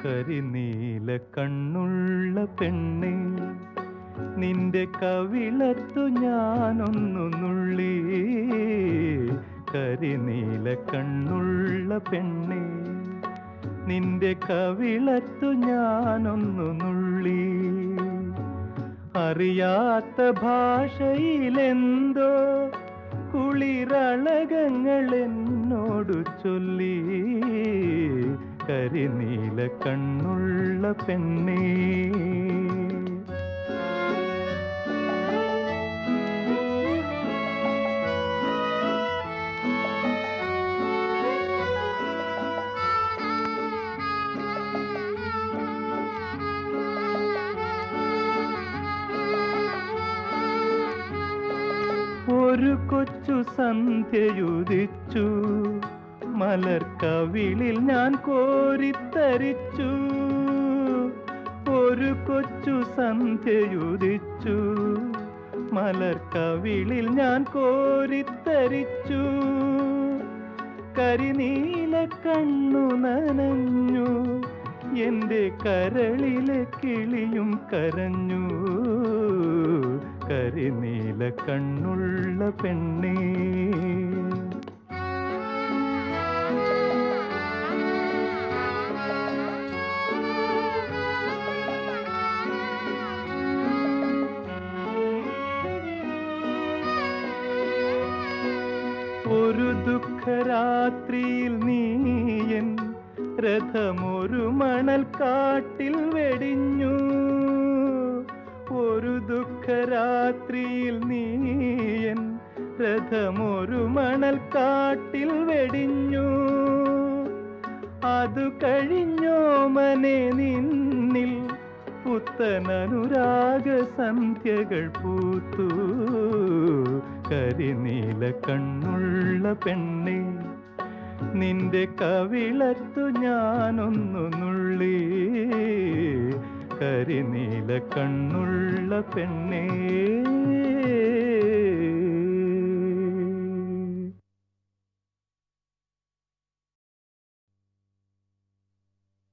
കരിനീല കണ്ണുള്ള പെണ്ണെ നിന്റെ കവിളത്തു ഞാനൊന്നു നുള്ളി കരിനീല കണ്ണുള്ള പെണ്ണെ നിന്റെ കവിളത്തു ഞാനൊന്നു നുള്ളി അറിയാത്ത ഭാഷയിലെന്തോ കുളിരളകങ്ങൾ എന്നോടു ചൊല്ലി കരിനീല കണ്ണുള്ള പെണ്ണേ ഒരു കൊച്ചു സന്ധ്യയുദിച്ചു മലർക്കവിളിൽ ഞാൻ കോരിത്തരിച്ചു ഒരു കൊച്ചു സന്ധ്യയുദിച്ചു മലർക്കവിളിൽ ഞാൻ കോരിത്തരിച്ചു കരിനീല കണ്ണു നനഞ്ഞു എന്റെ കരളിലെ കിളിയും കരഞ്ഞു കരിനീല കണ്ണുള്ള പെണ്ണേ ഒരു ദുഃഖരാത്രിയിൽ നീയൻ രഥമൊരു മണൽ കാട്ടിൽ വെടിഞ്ഞു ഒരു ദുഃഖരാത്രിയിൽ നീയൻ രഥമൊരു മണൽ കാട്ടിൽ വെടിഞ്ഞു അതു കഴിഞ്ഞോ മനെ നിന്നിൽ പുത്തനനുരാഗ സന്ധ്യകൾ പൂത്തു കരിനീല കണ്ണുള്ള പെണ്ണെ നിന്റെ കവിളത്തു ഞാനൊന്നു നുള്ളി കരിനീല കണ്ണുള്ള പെണ്ണേ